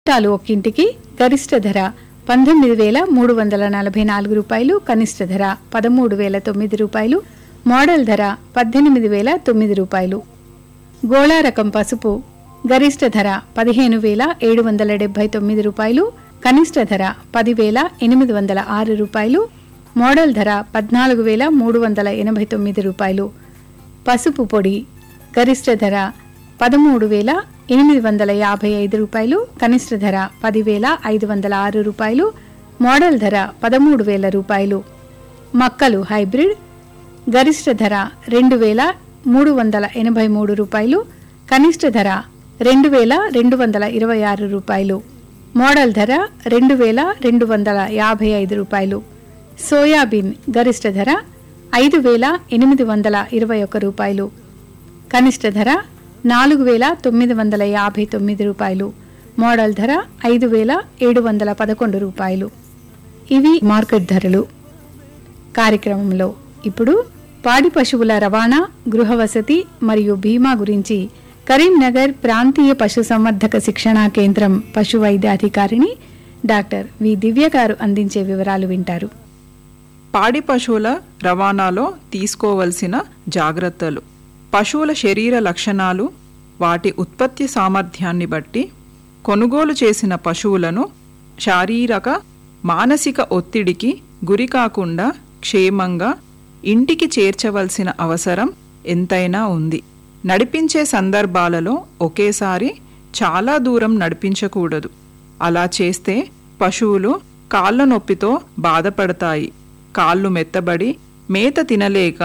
టాలు ఒక్కింటికి గరిష్ట ధర పంతొమ్మిది వేల మూడు వందల నలభై నాలుగు రూపాయలు కనిష్ట ధర పదమూడు వేల తొమ్మిది రూపాయలు మోడల్ ధర పద్దెనిమిది వేల తొమ్మిది రూపాయలు గోళా రకం పసుపు గరిష్ట ధర పదిహేను వేల ఏడు వందల డెబ్బై తొమ్మిది రూపాయలు కనిష్ట ధర పదివేల ఎనిమిది వందల ఆరు రూపాయలు మోడల్ ధర పద్నాలుగు వేల మూడు వందల ఎనభై తొమ్మిది రూపాయలు పసుపు పొడి గరిష్ట ధర పదమూడు వేల ఎనిమిది వందల యాభై ఐదు రూపాయలు కనిష్ట ధర పదివేల ఐదు వందల ఆరు రూపాయలు మోడల్ ధర పదమూడు వేల రూపాయలు మక్కలు హైబ్రిడ్ గరిష్ట ధర రెండు వేల మూడు వందల ఎనభై మూడు రూపాయలు కనిష్ట ధర రెండు వేల రెండు వందల ఇరవై ఆరు రూపాయలు మోడల్ ధర రెండు వేల రెండు వందల యాభై ఐదు రూపాయలు సోయాబీన్ గరిష్ట ధర ఐదు వేల ఎనిమిది వందల ఇరవై ఒక్క రూపాయలు కనిష్ట ధర నాలుగు వేల తొమ్మిది వందల యాభై తొమ్మిది రూపాయలు మోడల్ ధర ఐదు వేల ఏడు వందల పదకొండు రూపాయలు ఇవి మార్కెట్ ధరలు కార్యక్రమంలో ఇప్పుడు పాడి పశువుల రవాణా గృహవసతి మరియు బీమా గురించి కరీంనగర్ ప్రాంతీయ పశు సంవర్ధక శిక్షణా కేంద్రం పశు వైద్యాధికారిణి డాక్టర్ వి దివ్య గారు అందించే వివరాలు వింటారు పాడి పశువుల రవాణాలో తీసుకోవలసిన జాగ్రత్తలు పశువుల శరీర లక్షణాలు వాటి ఉత్పత్తి సామర్థ్యాన్ని బట్టి కొనుగోలు చేసిన పశువులను శారీరక మానసిక ఒత్తిడికి గురి కాకుండా క్షేమంగా ఇంటికి చేర్చవలసిన అవసరం ఎంతైనా ఉంది నడిపించే సందర్భాలలో ఒకేసారి చాలా దూరం నడిపించకూడదు అలా చేస్తే పశువులు కాళ్ళ నొప్పితో బాధపడతాయి కాళ్ళు మెత్తబడి మేత తినలేక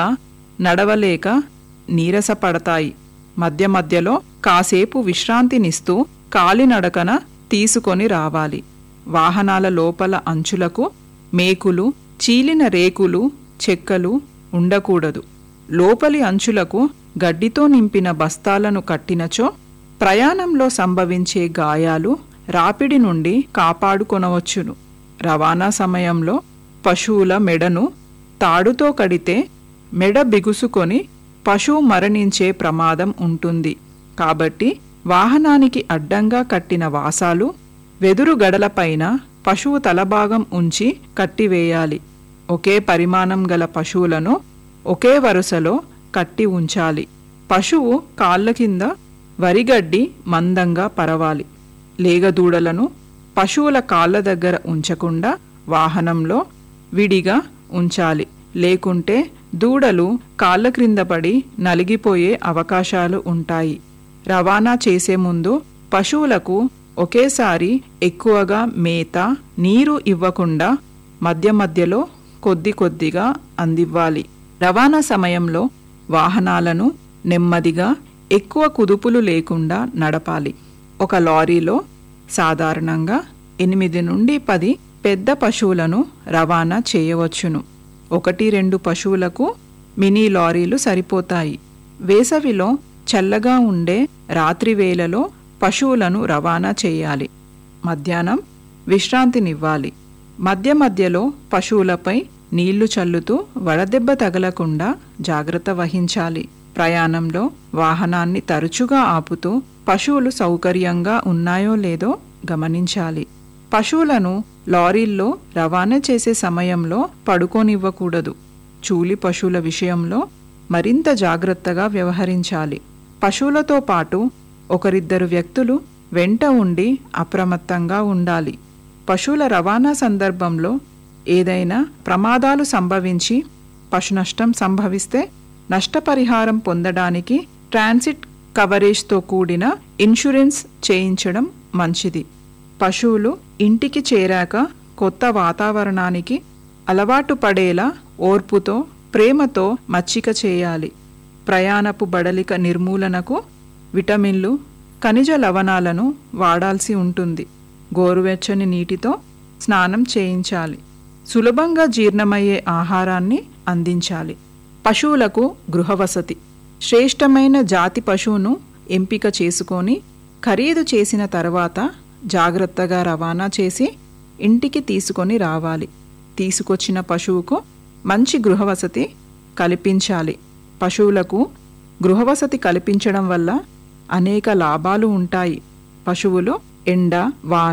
నడవలేక నీరసపడతాయి మధ్య మధ్యలో కాసేపు విశ్రాంతినిస్తూ కాలినడకన తీసుకొని రావాలి వాహనాల లోపల అంచులకు మేకులు చీలిన రేకులు చెక్కలు ఉండకూడదు లోపలి అంచులకు గడ్డితో నింపిన బస్తాలను కట్టినచో ప్రయాణంలో సంభవించే గాయాలు రాపిడి నుండి కాపాడుకొనవచ్చును రవాణా సమయంలో పశువుల మెడను తాడుతో కడితే మెడ బిగుసుకొని పశువు మరణించే ప్రమాదం ఉంటుంది కాబట్టి వాహనానికి అడ్డంగా కట్టిన వాసాలు వెదురు గడలపైన పశువు తలభాగం ఉంచి కట్టివేయాలి ఒకే పరిమాణం గల పశువులను ఒకే వరుసలో కట్టి ఉంచాలి పశువు కాళ్ళ కింద వరిగడ్డి మందంగా పరవాలి లేగదూడలను పశువుల కాళ్ళ దగ్గర ఉంచకుండా వాహనంలో విడిగా ఉంచాలి లేకుంటే దూడలు కాళ్ళ క్రింద పడి నలిగిపోయే అవకాశాలు ఉంటాయి రవాణా చేసే ముందు పశువులకు ఒకేసారి ఎక్కువగా మేత నీరు ఇవ్వకుండా మధ్య మధ్యలో కొద్ది కొద్దిగా అందివ్వాలి రవాణా సమయంలో వాహనాలను నెమ్మదిగా ఎక్కువ కుదుపులు లేకుండా నడపాలి ఒక లారీలో సాధారణంగా ఎనిమిది నుండి పది పెద్ద పశువులను రవాణా చేయవచ్చును ఒకటి రెండు పశువులకు మినీ లారీలు సరిపోతాయి వేసవిలో చల్లగా ఉండే రాత్రి వేళలో పశువులను రవాణా చేయాలి మధ్యాహ్నం విశ్రాంతినివ్వాలి మధ్య మధ్యలో పశువులపై నీళ్లు చల్లుతూ వడదెబ్బ తగలకుండా జాగ్రత్త వహించాలి ప్రయాణంలో వాహనాన్ని తరచుగా ఆపుతూ పశువులు సౌకర్యంగా ఉన్నాయో లేదో గమనించాలి పశువులను లారీల్లో రవాణా చేసే సమయంలో పడుకోనివ్వకూడదు చూలి పశువుల విషయంలో మరింత జాగ్రత్తగా వ్యవహరించాలి పశువులతో పాటు ఒకరిద్దరు వ్యక్తులు వెంట ఉండి అప్రమత్తంగా ఉండాలి పశువుల రవాణా సందర్భంలో ఏదైనా ప్రమాదాలు సంభవించి పశునష్టం సంభవిస్తే నష్టపరిహారం పొందడానికి ట్రాన్సిట్ కవరేజ్తో కూడిన ఇన్సూరెన్స్ చేయించడం మంచిది పశువులు ఇంటికి చేరాక కొత్త వాతావరణానికి అలవాటు పడేలా ఓర్పుతో ప్రేమతో మచ్చిక చేయాలి ప్రయాణపు బడలిక నిర్మూలనకు విటమిన్లు ఖనిజ లవణాలను వాడాల్సి ఉంటుంది గోరువెచ్చని నీటితో స్నానం చేయించాలి సులభంగా జీర్ణమయ్యే ఆహారాన్ని అందించాలి పశువులకు గృహవసతి శ్రేష్టమైన జాతి పశువును ఎంపిక చేసుకొని ఖరీదు చేసిన తర్వాత జాగ్రత్తగా రవాణా చేసి ఇంటికి తీసుకొని రావాలి తీసుకొచ్చిన పశువుకు మంచి గృహవసతి కల్పించాలి పశువులకు గృహవసతి కల్పించడం వల్ల అనేక లాభాలు ఉంటాయి పశువులు ఎండ వాన